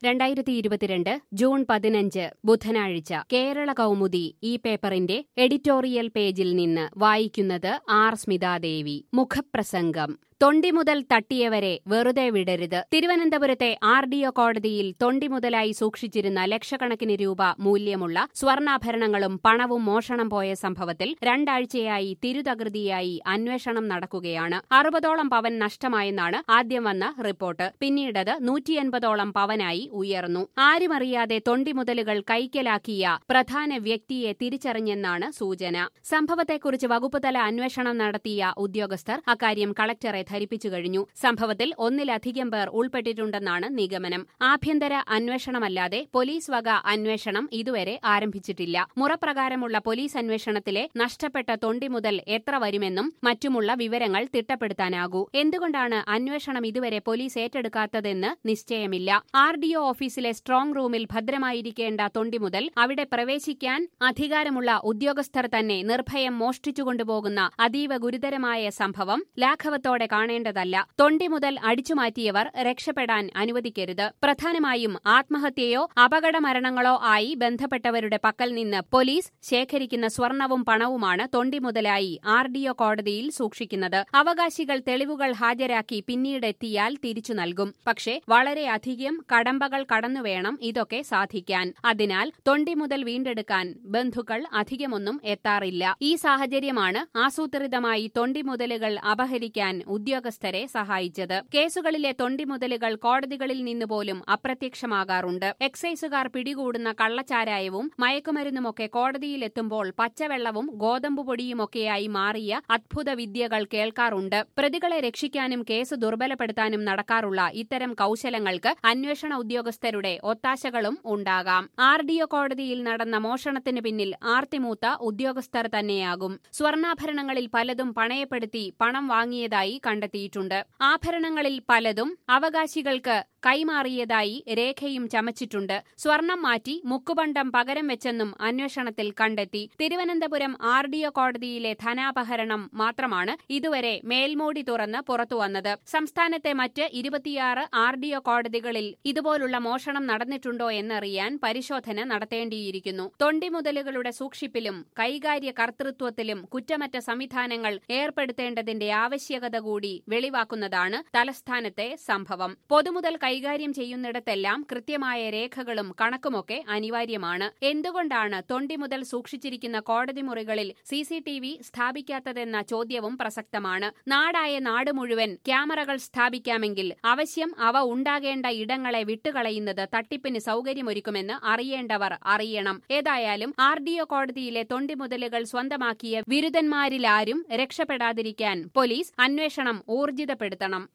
രണ്ടായിരത്തി ഇരുപത്തിരണ്ട് ജൂൺ പതിനഞ്ച് ബുധനാഴ്ച കേരള കൗമുദി ഈ പേപ്പറിന്റെ എഡിറ്റോറിയൽ പേജിൽ നിന്ന് വായിക്കുന്നത് ആർ സ്മിതാദേവി മുഖപ്രസംഗം തൊണ്ടി മുതൽ തട്ടിയവരെ വെറുതെ വിടരുത് തിരുവനന്തപുരത്തെ ആർ ഡി ഒ കോടതിയിൽ തൊണ്ടി മുതലായി സൂക്ഷിച്ചിരുന്ന ലക്ഷക്കണക്കിന് രൂപ മൂല്യമുള്ള സ്വർണ്ണാഭരണങ്ങളും പണവും മോഷണം പോയ സംഭവത്തിൽ രണ്ടാഴ്ചയായി തിരുതകൃതിയായി അന്വേഷണം നടക്കുകയാണ് അറുപതോളം പവൻ നഷ്ടമായെന്നാണ് ആദ്യം വന്ന റിപ്പോർട്ട് പിന്നീടത് നൂറ്റിയൻപതോളം പവനായി ഉയർന്നു ആരുമറിയാതെ തൊണ്ടി മുതലുകൾ കൈക്കലാക്കിയ പ്രധാന വ്യക്തിയെ തിരിച്ചറിഞ്ഞെന്നാണ് സൂചന സംഭവത്തെക്കുറിച്ച് വകുപ്പുതല അന്വേഷണം നടത്തിയ ഉദ്യോഗസ്ഥർ അക്കാര്യം കളക്ടറെ ധരിപ്പിച്ചു കഴിഞ്ഞു സംഭവത്തിൽ ഒന്നിലധികം പേർ ഉൾപ്പെട്ടിട്ടുണ്ടെന്നാണ് നിഗമനം ആഭ്യന്തര അന്വേഷണമല്ലാതെ പോലീസ് വക അന്വേഷണം ഇതുവരെ ആരംഭിച്ചിട്ടില്ല മുറപ്രകാരമുള്ള പോലീസ് അന്വേഷണത്തിലെ നഷ്ടപ്പെട്ട തൊണ്ടി മുതൽ എത്ര വരുമെന്നും മറ്റുമുള്ള വിവരങ്ങൾ തിട്ടപ്പെടുത്താനാകൂ എന്തുകൊണ്ടാണ് അന്വേഷണം ഇതുവരെ പോലീസ് ഏറ്റെടുക്കാത്തതെന്ന് നിശ്ചയമില്ല ആർ ഡി ഒ ഓഫീസിലെ സ്ട്രോങ് റൂമിൽ ഭദ്രമായിരിക്കേണ്ട തൊണ്ടി മുതൽ അവിടെ പ്രവേശിക്കാൻ അധികാരമുള്ള ഉദ്യോഗസ്ഥർ തന്നെ നിർഭയം മോഷ്ടിച്ചുകൊണ്ടുപോകുന്ന അതീവ ഗുരുതരമായ സംഭവം ലാഘവത്തോടെ കാണേണ്ടതല്ല തൊണ്ടി മുതൽ അടിച്ചുമാറ്റിയവർ രക്ഷപ്പെടാൻ അനുവദിക്കരുത് പ്രധാനമായും ആത്മഹത്യയോ അപകട മരണങ്ങളോ ആയി ബന്ധപ്പെട്ടവരുടെ പക്കൽ നിന്ന് പോലീസ് ശേഖരിക്കുന്ന സ്വർണവും പണവുമാണ് തൊണ്ടി മുതലായി ആർ ഡി ഒ കോടതിയിൽ സൂക്ഷിക്കുന്നത് അവകാശികൾ തെളിവുകൾ ഹാജരാക്കി പിന്നീടെത്തിയാൽ തിരിച്ചു നൽകും പക്ഷേ വളരെയധികം കടമ്പകൾ കടന്നുവേണം ഇതൊക്കെ സാധിക്കാൻ അതിനാൽ തൊണ്ടി മുതൽ വീണ്ടെടുക്കാൻ ബന്ധുക്കൾ അധികമൊന്നും എത്താറില്ല ഈ സാഹചര്യമാണ് ആസൂത്രിതമായി തൊണ്ടി മുതലുകൾ അപഹരിക്കാൻ ഉദ്യോഗസ്ഥരെ സഹായിച്ചത് കേസുകളിലെ തൊണ്ടി മുതലുകൾ കോടതികളിൽ നിന്ന് പോലും അപ്രത്യക്ഷമാകാറുണ്ട് എക്സൈസുകാർ പിടികൂടുന്ന കള്ളച്ചാരായവും മയക്കുമരുന്നുമൊക്കെ കോടതിയിലെത്തുമ്പോൾ പച്ചവെള്ളവും ഗോതമ്പ് പൊടിയുമൊക്കെയായി മാറിയ അത്ഭുത വിദ്യകൾ കേൾക്കാറുണ്ട് പ്രതികളെ രക്ഷിക്കാനും കേസ് ദുർബലപ്പെടുത്താനും നടക്കാറുള്ള ഇത്തരം കൌശലങ്ങൾക്ക് അന്വേഷണ ഉദ്യോഗസ്ഥരുടെ ഒത്താശകളും ഉണ്ടാകാം ആർ ഡി ഒ കോടതിയിൽ നടന്ന മോഷണത്തിന് പിന്നിൽ ആർത്തിമൂത്ത ഉദ്യോഗസ്ഥർ തന്നെയാകും സ്വർണ്ണാഭരണങ്ങളിൽ പലതും പണയപ്പെടുത്തി പണം വാങ്ങിയതായി കണ്ടെത്തിയിട്ടുണ്ട് ആഭരണങ്ങളിൽ പലതും അവകാശികൾക്ക് കൈമാറിയതായി രേഖയും ചമച്ചിട്ടുണ്ട് സ്വർണം മാറ്റി മുക്കുപണ്ടം പകരം വെച്ചെന്നും അന്വേഷണത്തിൽ കണ്ടെത്തി തിരുവനന്തപുരം ആർ ഡി ഒ കോടതിയിലെ ധനാപഹരണം മാത്രമാണ് ഇതുവരെ മേൽമൂടി തുറന്ന് പുറത്തുവന്നത് സംസ്ഥാനത്തെ മറ്റ് ഇരുപത്തിയാറ് ആർ ഡി ഒ കോടതികളിൽ ഇതുപോലുള്ള മോഷണം നടന്നിട്ടുണ്ടോ എന്നറിയാൻ പരിശോധന നടത്തേണ്ടിയിരിക്കുന്നു തൊണ്ടി മുതലുകളുടെ സൂക്ഷിപ്പിലും കൈകാര്യ കർത്തൃത്വത്തിലും കുറ്റമറ്റ സംവിധാനങ്ങൾ ഏർപ്പെടുത്തേണ്ടതിന്റെ ആവശ്യകത കൂടി വെളിവാക്കുന്നതാണ് തലസ്ഥാനത്തെ സംഭവം പൊതുമുതൽ കൈകാര്യം ചെയ്യുന്നിടത്തെല്ലാം കൃത്യമായ രേഖകളും കണക്കുമൊക്കെ അനിവാര്യമാണ് എന്തുകൊണ്ടാണ് തൊണ്ടി മുതൽ സൂക്ഷിച്ചിരിക്കുന്ന കോടതി മുറികളിൽ സി സി ടി വി സ്ഥാപിക്കാത്തതെന്ന ചോദ്യവും പ്രസക്തമാണ് നാടായ നാട് മുഴുവൻ ക്യാമറകൾ സ്ഥാപിക്കാമെങ്കിൽ അവശ്യം അവ ഉണ്ടാകേണ്ട ഇടങ്ങളെ വിട്ടുകളയുന്നത് തട്ടിപ്പിന് സൗകര്യമൊരുക്കുമെന്ന് അറിയേണ്ടവർ അറിയണം ഏതായാലും ആർ ഡി ഒ കോടതിയിലെ തൊണ്ടി മുതലുകൾ സ്വന്തമാക്കിയ വിരുദ്ധന്മാരിലാരും രക്ഷപ്പെടാതിരിക്കാൻ പോലീസ് അന്വേഷണം ഊർജിതപ്പെടുത്തണം